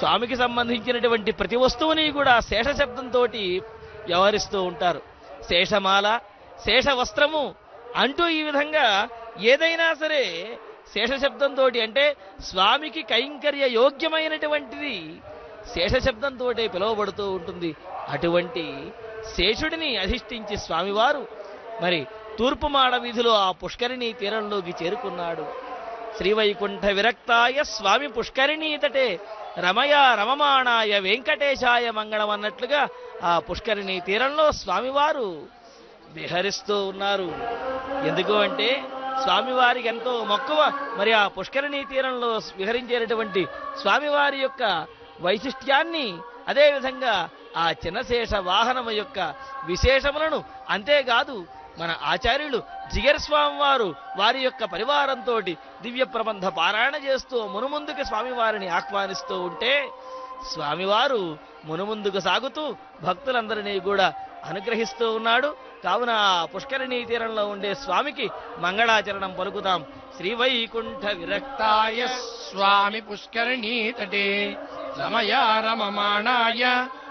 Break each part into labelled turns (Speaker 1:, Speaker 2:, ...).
Speaker 1: స్వామికి సంబంధించినటువంటి ప్రతి వస్తువుని కూడా శేష శబ్దంతో వ్యవహరిస్తూ ఉంటారు శేషమాల శేష వస్త్రము అంటూ ఈ విధంగా ఏదైనా సరే శేష శబ్దంతో అంటే స్వామికి కైంకర్య యోగ్యమైనటువంటిది శేష శబ్దంతో పిలువబడుతూ ఉంటుంది అటువంటి శేషుడిని అధిష్ఠించి స్వామివారు మరి తూర్పు మాడ వీధిలో ఆ పుష్కరిణి తీరంలోకి చేరుకున్నాడు శ్రీవైకుంఠ విరక్తాయ స్వామి పుష్కరిణీ తటే రమయ రమమాణాయ వెంకటేశాయ మంగళం అన్నట్లుగా ఆ పుష్కరిణి తీరంలో స్వామివారు విహరిస్తూ ఉన్నారు ఎందుకు అంటే స్వామివారికి ఎంతో మక్కువ మరి ఆ పుష్కరిణి తీరంలో విహరించేటటువంటి స్వామివారి యొక్క వైశిష్ట్యాన్ని అదేవిధంగా ఆ చిన్నశేష వాహనము యొక్క విశేషములను అంతేకాదు మన ఆచార్యులు జిగర్ స్వామి వారు వారి యొక్క పరివారంతో దివ్య ప్రబంధ పారాయణ చేస్తూ మునుముందుకు స్వామివారిని ఆహ్వానిస్తూ ఉంటే స్వామివారు మునుముందుకు సాగుతూ భక్తులందరినీ కూడా అనుగ్రహిస్తూ ఉన్నాడు కావున ఆ పుష్కరిణీ తీరంలో ఉండే స్వామికి మంగళాచరణం పలుకుతాం శ్రీవైకుంఠ విరక్తాయ
Speaker 2: తాయ స్వామి పుష్కరిణీ తటే రమయ రమమాణాయ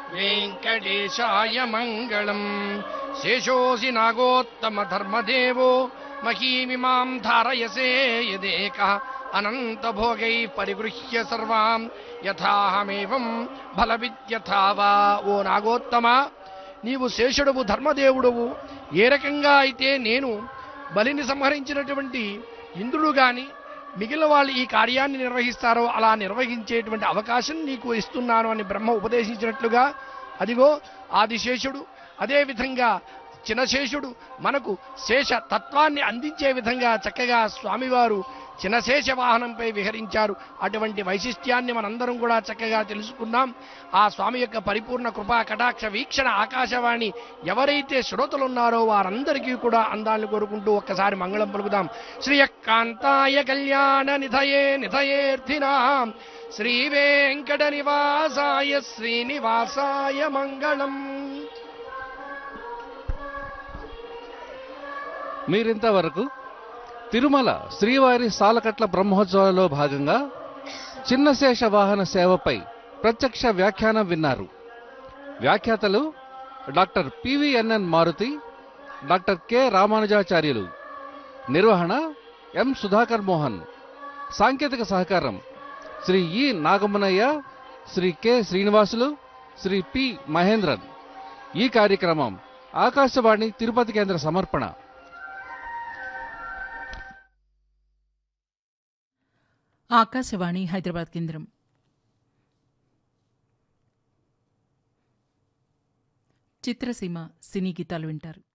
Speaker 2: వెంకటేశాయ మంగళం శేషోసి నాగోత్తమ ధర్మదేవో మహీమిమాం ధారయసే యదేక అనంత భోగై పరిగృహ్య సర్వాం యథాహమేవం బల విద్యథావా ఓ నాగోత్తమ నీవు శేషుడవు ధర్మదేవుడవు ఏ రకంగా అయితే నేను బలిని సంహరించినటువంటి ఇంద్రుడు గాని మిగిలిన వాళ్ళు ఈ కార్యాన్ని నిర్వహిస్తారో అలా నిర్వహించేటువంటి అవకాశం నీకు ఇస్తున్నాను అని బ్రహ్మ ఉపదేశించినట్లుగా అదిగో ఆదిశేషుడు అదేవిధంగా చినశేషుడు మనకు శేష తత్వాన్ని అందించే విధంగా చక్కగా స్వామివారు చినశేష వాహనంపై విహరించారు అటువంటి వైశిష్ట్యాన్ని మనందరం కూడా చక్కగా తెలుసుకున్నాం ఆ స్వామి యొక్క పరిపూర్ణ కృపా కటాక్ష వీక్షణ ఆకాశవాణి ఎవరైతే శ్రోతలున్నారో వారందరికీ కూడా అందాలను కోరుకుంటూ ఒక్కసారి మంగళం పలుకుదాం శ్రీయకాంతాయ కళ్యాణ నిధయే నిధయేర్థినాం శ్రీ వెంకట నివాసాయ శ్రీనివాసాయ మంగళం
Speaker 3: మీరింతవరకు తిరుమల శ్రీవారి సాలకట్ల బ్రహ్మోత్సవాలలో భాగంగా చిన్నశేష వాహన సేవపై ప్రత్యక్ష వ్యాఖ్యానం విన్నారు వ్యాఖ్యాతలు doctor PVNN Maruti doctor K Ramanujacharyulu నిర్వహణ ఎం సుధాకర్ మోహన్ సాంకేతిక సహకారం Sri E Nagammanayya Sri K Srinivasulu Sri P Mahendran ఈ కార్యక్రమం ఆకాశవాణి తిరుపతి కేంద్ర సమర్పణ
Speaker 4: ఆకాశవాణి హైదరాబాద్ కేంద్రం చిత్రసీమ సినీ గీతాలు వింటారు